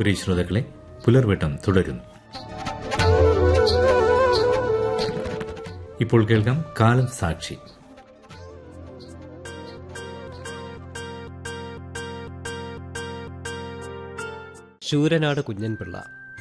പ്രിയ ശ്രോതാക്കളെ പുലർവട്ടം തുടരുന്നു ഇപ്പോൾ കേൾക്കാം കാലം സാക്ഷി ശൂരനാട് കുഞ്ഞൻപിള്ള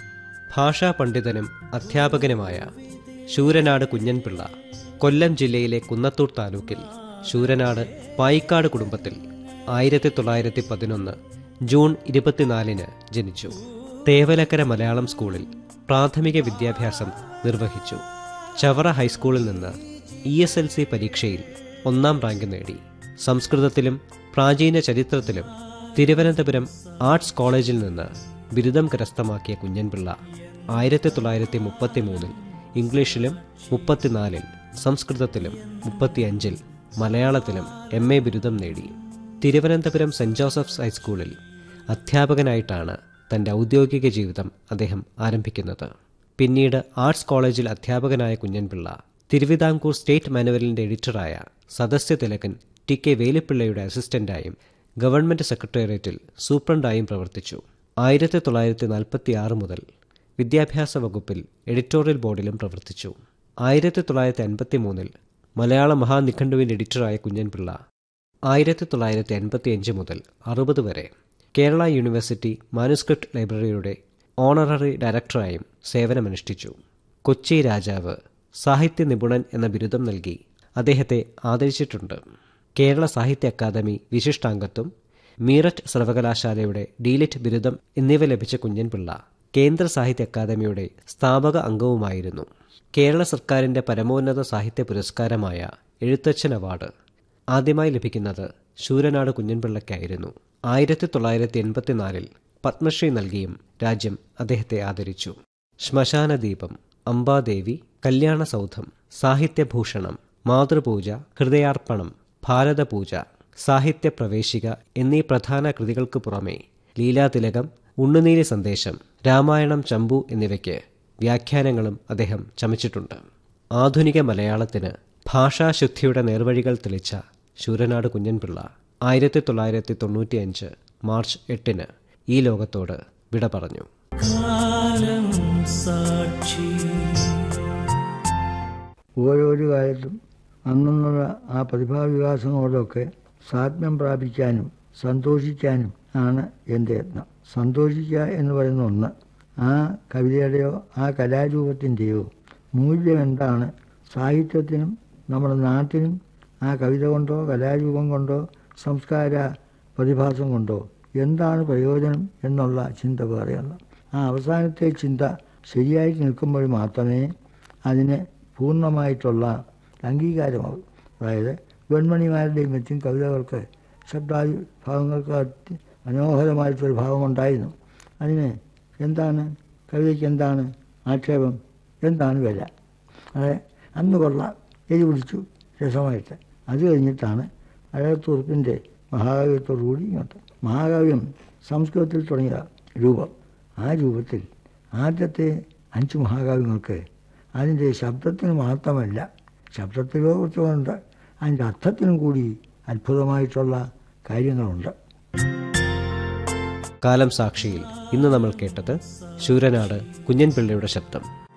ഭാഷാ പണ്ഡിതനും അധ്യാപകനുമായ ശൂരനാട് കുഞ്ഞൻപിള്ള കൊല്ലം ജില്ലയിലെ കുന്നത്തൂർ താലൂക്കിൽ ശൂരനാട് പായിക്കാട് കുടുംബത്തിൽ ആയിരത്തി തൊള്ളായിരത്തി പതിനൊന്ന് ജൂൺ ഇരുപത്തിനാലിന് ജനിച്ചു തേവലക്കര മലയാളം സ്കൂളിൽ പ്രാഥമിക വിദ്യാഭ്യാസം നിർവഹിച്ചു ചവറ ഹൈസ്കൂളിൽ നിന്ന് ഇ എസ് എൽ സി പരീക്ഷയിൽ ഒന്നാം റാങ്ക് നേടി സംസ്കൃതത്തിലും പ്രാചീന ചരിത്രത്തിലും തിരുവനന്തപുരം ആർട്സ് കോളേജിൽ നിന്ന് ബിരുദം കരസ്ഥമാക്കിയ കുഞ്ഞൻപിള്ള ആയിരത്തി തൊള്ളായിരത്തി മുപ്പത്തി മൂന്നിൽ ഇംഗ്ലീഷിലും മുപ്പത്തിനാലിൽ സംസ്കൃതത്തിലും മുപ്പത്തിയഞ്ചിൽ മലയാളത്തിലും എം എ ബിരുദം നേടി തിരുവനന്തപുരം സെന്റ് ജോസഫ്സ് ഹൈസ്കൂളിൽ അധ്യാപകനായിട്ടാണ് തന്റെ ഔദ്യോഗിക ജീവിതം അദ്ദേഹം ആരംഭിക്കുന്നത് പിന്നീട് ആർട്സ് കോളേജിൽ അധ്യാപകനായ കുഞ്ഞൻപിള്ള തിരുവിതാംകൂർ സ്റ്റേറ്റ് മാനുവലിന്റെ എഡിറ്ററായ സദസ്യ തിലകൻ ടി കെ വേലിപ്പിള്ളയുടെ അസിസ്റ്റന്റായും ഗവൺമെന്റ് സെക്രട്ടേറിയറ്റിൽ സൂപ്രണ്ടായും പ്രവർത്തിച്ചു ആയിരത്തി തൊള്ളായിരത്തി നാൽപ്പത്തി ആറ് മുതൽ വിദ്യാഭ്യാസ വകുപ്പിൽ എഡിറ്റോറിയൽ ബോർഡിലും പ്രവർത്തിച്ചു ആയിരത്തി തൊള്ളായിരത്തി അൻപത്തി മൂന്നിൽ മലയാള മഹാനിഘണ്ടുവിന്റെ എഡിറ്ററായ കുഞ്ഞൻപിള്ള ആയിരത്തി തൊള്ളായിരത്തി അൻപത്തിയഞ്ച് മുതൽ അറുപത് വരെ കേരള യൂണിവേഴ്സിറ്റി മാനുസ്ക്രിപ്റ്റ് ലൈബ്രറിയുടെ ഓണററി ഡയറക്ടറായും സേവനമനുഷ്ഠിച്ചു കൊച്ചി രാജാവ് സാഹിത്യ നിപുണൻ എന്ന ബിരുദം നൽകി അദ്ദേഹത്തെ ആദരിച്ചിട്ടുണ്ട് കേരള സാഹിത്യ അക്കാദമി വിശിഷ്ടാംഗത്വം മീററ്റ് സർവകലാശാലയുടെ ഡീലിറ്റ് ബിരുദം എന്നിവ ലഭിച്ച കുഞ്ഞൻപിള്ള കേന്ദ്ര സാഹിത്യ അക്കാദമിയുടെ സ്ഥാപക അംഗവുമായിരുന്നു കേരള സർക്കാരിന്റെ പരമോന്നത സാഹിത്യ പുരസ്കാരമായ എഴുത്തച്ഛൻ അവാർഡ് ആദ്യമായി ലഭിക്കുന്നത് ശൂരനാട് കുഞ്ഞൻപിള്ളയ്ക്കായിരുന്നു ആയിരത്തി തൊള്ളായിരത്തി എൺപത്തിനാലിൽ പത്മശ്രീ നൽകിയും രാജ്യം അദ്ദേഹത്തെ ആദരിച്ചു ശ്മശാന ദീപം അംബാദേവി കല്യാണ സൗധം സാഹിത്യഭൂഷണം മാതൃപൂജ ഹൃദയാർപ്പണം ഭാരതപൂജ സാഹിത്യ പ്രവേശിക എന്നീ പ്രധാന കൃതികൾക്ക് പുറമെ ലീലാതിലകം ഉണ്ണുനീലി സന്ദേശം രാമായണം ചമ്പു എന്നിവയ്ക്ക് വ്യാഖ്യാനങ്ങളും അദ്ദേഹം ചമച്ചിട്ടുണ്ട് ആധുനിക മലയാളത്തിന് ഭാഷാശുദ്ധിയുടെ നേർവഴികൾ തെളിച്ച ശൂരനാട് കുഞ്ഞൻപിള്ള ആയിരത്തി തൊള്ളായിരത്തി തൊണ്ണൂറ്റിയഞ്ച് മാർച്ച് എട്ടിന് ഈ ലോകത്തോട് വിട പറഞ്ഞു ഓരോരോ കാലത്തും അന്നുള്ള ആ പ്രതിഭാവികാസങ്ങളോടൊക്കെ സാത്മ്യം പ്രാപിക്കാനും സന്തോഷിക്കാനും ആണ് എൻ്റെ യത്നം സന്തോഷിക്കുക എന്ന് പറയുന്ന ഒന്ന് ആ കവിതയുടെയോ ആ കലാരൂപത്തിൻ്റെയോ മൂല്യം എന്താണ് സാഹിത്യത്തിനും നമ്മുടെ നാട്ടിനും ആ കവിത കൊണ്ടോ കലാരൂപം കൊണ്ടോ സംസ്കാര പ്രതിഭാസം കൊണ്ടോ എന്താണ് പ്രയോജനം എന്നുള്ള ചിന്ത വേറെയാണ് ആ അവസാനത്തെ ചിന്ത ശരിയായിട്ട് നിൽക്കുമ്പോൾ മാത്രമേ അതിന് പൂർണ്ണമായിട്ടുള്ള അംഗീകാരമാകും അതായത് വെൺമണിമാരുടെയും മറ്റും കവിതകൾക്ക് ശബ്ദാദി ഭാവങ്ങൾക്ക് അതി മനോഹരമായിട്ടൊരു ഭാവമുണ്ടായിരുന്നു അതിന് എന്താണ് കവിതയ്ക്ക് എന്താണ് ആക്ഷേപം എന്താണ് വില അതെ അന്ന് കൊള്ളാം എരി പിടിച്ചു രസമായിട്ട് അത് കഴിഞ്ഞിട്ടാണ് അഴകത്തുറുപ്പിൻ്റെ മഹാകാവ്യത്തോടുകൂടി ഇങ്ങോട്ട് മഹാകാവ്യം സംസ്കൃതത്തിൽ തുടങ്ങിയ രൂപം ആ രൂപത്തിൽ ആദ്യത്തെ അഞ്ച് മഹാകാവ്യങ്ങൾക്ക് അതിൻ്റെ ശബ്ദത്തിന് മാത്രമല്ല ശബ്ദത്തിലോ കുറിച്ചുകൊണ്ട് അതിൻ്റെ അർത്ഥത്തിനും കൂടി അത്ഭുതമായിട്ടുള്ള കാര്യങ്ങളുണ്ട് കാലം സാക്ഷിയിൽ ഇന്ന് നമ്മൾ കേട്ടത് ശൂരനാട് കുഞ്ഞൻപിള്ളയുടെ ശബ്ദം